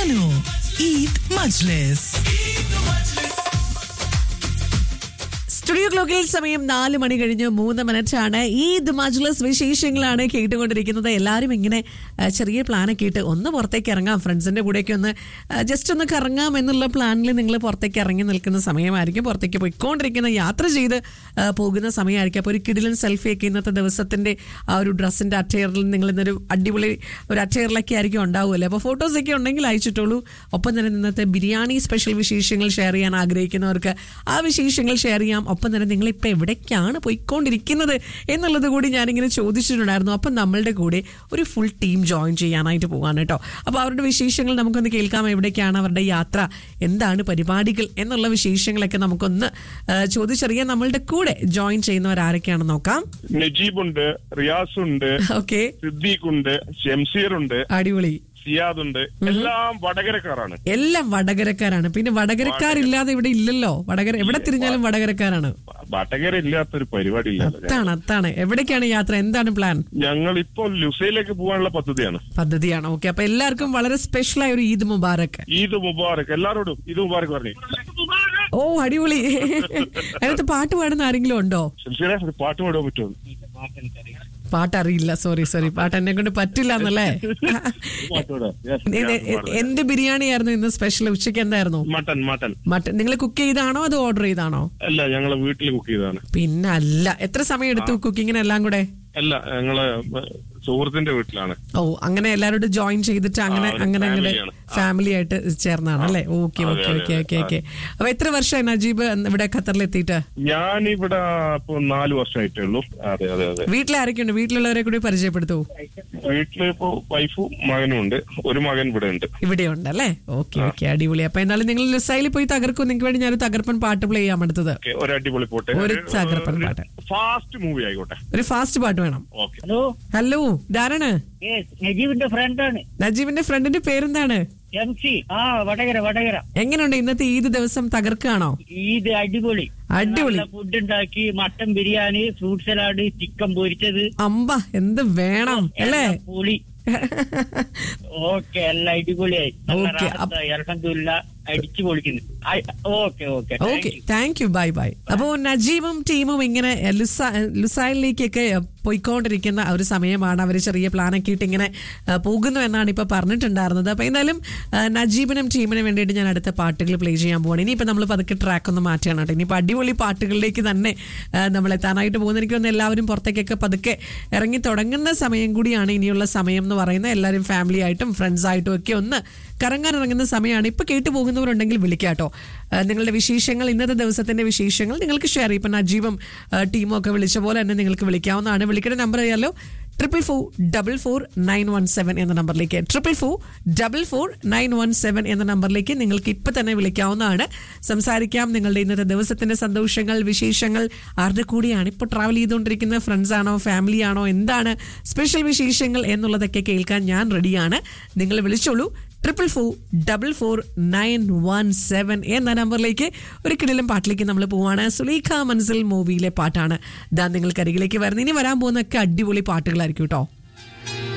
Suno Eid Majlis. Studio ക്ലോക്കിൽ സമയം നാല് മണി കഴിഞ്ഞ് മൂന്ന് മിനിറ്റ് ആണ് ഈദ് മജ്ലസ് വിശേഷങ്ങളാണ് കേട്ടുകൊണ്ടിരിക്കുന്നത് എല്ലാവരും ഇങ്ങനെ ആ, ചെറിയ പ്ലാനൊക്കെ ഇട്ട് ഒന്ന് പുറത്തേക്ക് ഇറങ്ങാം ഫ്രണ്ട്സിന്റെ കൂടെയൊക്കെ ഒന്ന് ജസ്റ്റ് ഒന്ന് കറങ്ങാം എന്നുള്ള പ്ലാനിൽ നിങ്ങൾ പുറത്തേക്ക് ഇറങ്ങി നിൽക്കുന്ന സമയമായിരിക്കും പുറത്തേക്ക് പോയിക്കൊണ്ടിരിക്കുന്ന യാത്ര ചെയ്ത് ആ, പോകുന്ന സമയമായിരിക്കും അപ്പോൾ ഒരു കിടിലൻ സെൽഫിയൊക്കെ ഇന്നത്തെ ദിവസത്തിന്റെ ആ ഒരു ഡ്രസ്സിന്റെ അറ്റയറിൽ നിങ്ങൾ ഇന്നൊരു അടിപൊളി ഒരു അറ്റയറിലൊക്കെ ആയിരിക്കും ഉണ്ടാവുമല്ലേ അപ്പോൾ ഫോട്ടോസൊക്കെ ഉണ്ടെങ്കിൽ അയച്ചിട്ടുള്ളൂ ഒപ്പം തന്നെ ഇന്നത്തെ ബിരിയാണി സ്പെഷ്യൽ വിശേഷങ്ങൾ ഷെയർ ചെയ്യാൻ ആഗ്രഹിക്കുന്നവർക്ക് ആ വിശേഷങ്ങൾ ഷെയർ ചെയ്യാം ഒപ്പം തന്നെ നിങ്ങൾ ഇപ്പം എവിടേക്കാണ് പോയിക്കൊണ്ടിരിക്കുന്നത് എന്നുള്ളത് കൂടി ഞാനിങ്ങനെ ചോദിച്ചിട്ടുണ്ടായിരുന്നു അപ്പം നമ്മളുടെ കൂടെ ഒരു ഫുൾ ടീം ജോയിൻ ചെയ്യാനായിട്ട് പോകാൻ കേട്ടോ അപ്പോൾ അവരുടെ വിശേഷങ്ങൾ നമുക്കൊന്ന് കേൾക്കാം എവിടേക്കാണ് അവരുടെ യാത്ര എന്താണ് പരിപാടികൾ എന്നുള്ള വിശേഷങ്ങളൊക്കെ നമുക്കൊന്ന് ആ, ചോദിച്ചറിയാൻ നമ്മളുടെ കൂടെ ജോയിൻ ചെയ്യുന്നവർ ആരൊക്കെയാണെന്ന് നോക്കാം നജീബുണ്ട് റിയാസുണ്ട് ഓക്കെ സിദ്ദീഖുണ്ട് ഷംസീറുണ്ട് അടിപൊളി സിയാദുണ്ട് എല്ലാം വടകരക്കാരാണ് എല്ലാം വടകരക്കാരാണ് പിന്നെ വടകരക്കാരില്ലാതെ ഇവിടെ ഇല്ലല്ലോ വടകര എവിടെ തിരിഞ്ഞാലും വടകരക്കാരാണ് വടകര ഇല്ലാത്തൊരു പരിപാടി ഇല്ല അത്താണ് അത്താണ് എവിടേക്കാണ് യാത്ര എന്താണ് പ്ലാൻ ഞങ്ങൾ ഇപ്പോൾ ലുസൈലേക്ക് പോകാനുള്ള പദ്ധതിയാണ് പദ്ധതിയാണ് ഓക്കെ അപ്പൊ എല്ലാവർക്കും വളരെ സ്പെഷ്യൽ ആയ ഒരു ഈദ് മുബാറക്ക് ഈദ് മുബാറക് എല്ലാരോടും ഈദ് മുബാറക് പറഞ്ഞു ഓ അടിപൊളി അതിനകത്ത് പാട്ട് പാടുന്ന ആരെങ്കിലും ഉണ്ടോ ഷംസീറെ ഒരു പാട്ട് പാടാൻ പറ്റുമോ പാട്ട് അറിയില്ല സോറി സോറി പാട്ട് എന്നെ കൊണ്ട് പറ്റില്ല എന്നല്ലേ പാട്ട് പാടാം Yes, ഇത് ഞാൻ പാടാം. എന്ത് ബിരിയാണി ആയിരുന്നു ഇന്ന് സ്പെഷ്യൽ ഉച്ചയ്ക്ക് എന്തായിരുന്നു മട്ടൻ മട്ടൻ മട്ടൻ നിങ്ങൾ കുക്ക് ചെയ്താണോ അത് ഓർഡർ ചെയ്താണോ അല്ല ഞങ്ങള് വീട്ടിൽ കുക്ക് ചെയ്തതാണ് പിന്നെ അല്ല എത്ര സമയം എടുത്തു കുക്കിങ്ങിന് എല്ലാം കൂടെ അല്ല ഞങ്ങള് സുഹൃത്തിന്റെ വീട്ടിലാണ് ഓ അങ്ങനെ എല്ലാവരോടും ജോയിൻ ചെയ്തിട്ട് അങ്ങനെ ആ, ഒരു അങ്ങനെ അങ്ങനെ family ആണ്. ഫാമിലി ആയിട്ട് ചേർന്നാണ് അല്ലേ ഓക്കെ അതെ, ഓക്കെ അതെ, ഓക്കെ ഓക്കെ അതെ. ഓക്കെ അപ്പൊ എത്ര വർഷമായി നജീബ് ഇവിടെ ഖത്തറിൽ എത്തിയിട്ട് ഞാനിവിടെ ഇപ്പൊ നാല് വർഷമായിട്ടേ ഉള്ളൂ അതെ അതെ അതെ വീട്ടിൽ ആരൊക്കെയുണ്ട് വീട്ടിലുള്ളവരെ കൂടി പരിചയപ്പെടുത്തൂ വീട്ടില് ഇപ്പൊ വൈഫും മകനും ഉണ്ട് ഒരു മകൻ ഇവിടെ ഉണ്ട് ഇവിടെ ഉണ്ട് അല്ലേ ഓക്കെ ഓക്കെ അടിപൊളി അപ്പൊ എന്നാലും നിങ്ങൾ ലുസൈലിൽ പോയി തകർക്കും നിങ്ങൾക്ക് വേണ്ടി ഞാൻ തകർപ്പൻ പാട്ട് പ്ലേ ചെയ്യാൻ എടുത്തത് ഓക്കെ ഒരു അടിപൊളി പോട്ടെ ഒരു തകർപ്പൻ പാട്ട്. ഫാസ്റ്റ് മൂവി ആയിക്കോട്ടെ ഒരു ഫാസ്റ്റ് പാട്ട് വേണം ഓക്കെ ഹലോ ഹലോ ഇതാരാണ് യെസ് നജീബിന്റെ ഫ്രണ്ടാണ് നജീബിന്റെ ഫ്രണ്ടിന്റെ പേരെന്താണ് എം സി ആ വടകര വടകര എങ്ങനെയുണ്ട് ഇന്നത്തെ ഈദ് ദിവസം തകർക്കാണോ ഇത് അടിപൊളി അടിപൊളി. ഫുഡ് ഉണ്ടാക്കി mutton biryani fruit salad chicken പൊരിച്ചത് അമ്പ എന്ത് വേണം അല്ലേ എല്ലാം പൊളി ഓക്കെ എല്ലാം അടിപൊളിയായി Okay, അപ്പ- അലഹമില്ല അടിച്ചു പൊളിക്കുന്നു okay okay okay thank you bye bye അപ്പോ നജീബും ടീമും ഇങ്ങനെ ലുസ- ലുസൈലിലേക്കൊക്കെ പോയിക്കൊണ്ടിരിക്കുന്ന ഒരു സമയമാണ് അവർ ചെറിയ പ്ലാനൊക്കെ ഇട്ട് ഇങ്ങനെ ആ, പോകുന്നു എന്നാണ് ഇപ്പൊ പറഞ്ഞിട്ടുണ്ടായിരുന്നത് അപ്പൊ എന്തായാലും ആ, നജീബിനും ടീമിനും വേണ്ടിയിട്ട് ഞാൻ അടുത്ത പാട്ടുകൾ പ്ലേ ചെയ്യാൻ പോവാണ് ഇനിയിപ്പോ നമ്മൾ പതുക്കെ ട്രാക്ക് ഒന്ന് മാറ്റുകയാണ് കേട്ടോ ഇനിയിപ്പോ അടിപൊളി പാട്ടുകളിലേക്ക് തന്നെ ആ, നമ്മൾ എത്താനായിട്ട് പോകുന്ന എനിക്ക് തോന്നുന്നു എല്ലാവരും പുറത്തേക്കൊക്കെ പതുക്കെ ഇറങ്ങി തുടങ്ങുന്ന സമയം കൂടിയാണ് ഇനിയുള്ള സമയം എന്ന് പറയുന്നത് എല്ലാവരും ഫാമിലി ആയിട്ടും ഫ്രണ്ട്സ് ആയിട്ടും ഒക്കെ ഒന്ന് കറങ്ങാൻ ഇറങ്ങുന്ന സമയമാണ് ഇപ്പൊ കേട്ടു പോകുന്നവരുണ്ടെങ്കിൽ വിളിക്കാട്ടോ ആ, നിങ്ങളുടെ വിശേഷങ്ങൾ ഇന്നത്തെ ദിവസത്തിന്റെ വിശേഷങ്ങൾ നിങ്ങൾക്ക് ഷെയർ ചെയ്യും ഇപ്പൊ നജീബും ആ, ടീമും ഒക്കെ വിളിച്ച പോലെ തന്നെ നിങ്ങൾക്ക് വിളിക്കാവുന്നതാണ് വിളിക്കേണ്ട നമ്പർ അറിയാലോ triple four double four nine one seven എന്ന നമ്പറിലേക്ക് triple four double four nine one seven എന്ന നമ്പറിലേക്ക് നിങ്ങൾക്ക് ഇപ്പൊ തന്നെ വിളിക്കാവുന്നതാണ് സംസാരിക്കാം നിങ്ങളുടെ ഇന്നത്തെ ദിവസത്തിന്റെ സന്തോഷങ്ങൾ വിശേഷങ്ങൾ ആരുടെ കൂടിയാണ് ഇപ്പോൾ ട്രാവൽ ചെയ്തുകൊണ്ടിരിക്കുന്നത് ഫ്രണ്ട്സ് ആണോ ഫാമിലി ആണോ എന്താണ് സ്പെഷ്യൽ വിശേഷങ്ങൾ എന്നുള്ളതൊക്കെ കേൾക്കാൻ ഞാൻ റെഡിയാണ് നിങ്ങൾ വിളിച്ചോളൂ triple four double four nine one seven എന്ന നമ്പറിലേക്ക് ഒരു കിടിലം പാട്ടിലേക്ക് നമ്മൾ പോവാണ് സുലീഖ മൻസിൽ മൂവിയിലെ പാട്ടാണ് ദാ നിങ്ങൾക്ക് അരികിലേക്ക് വരുന്നത് ഇനി വരാൻ പോകുന്നൊക്കെ അടിപൊളി പാട്ടുകളായിരിക്കും കേട്ടോ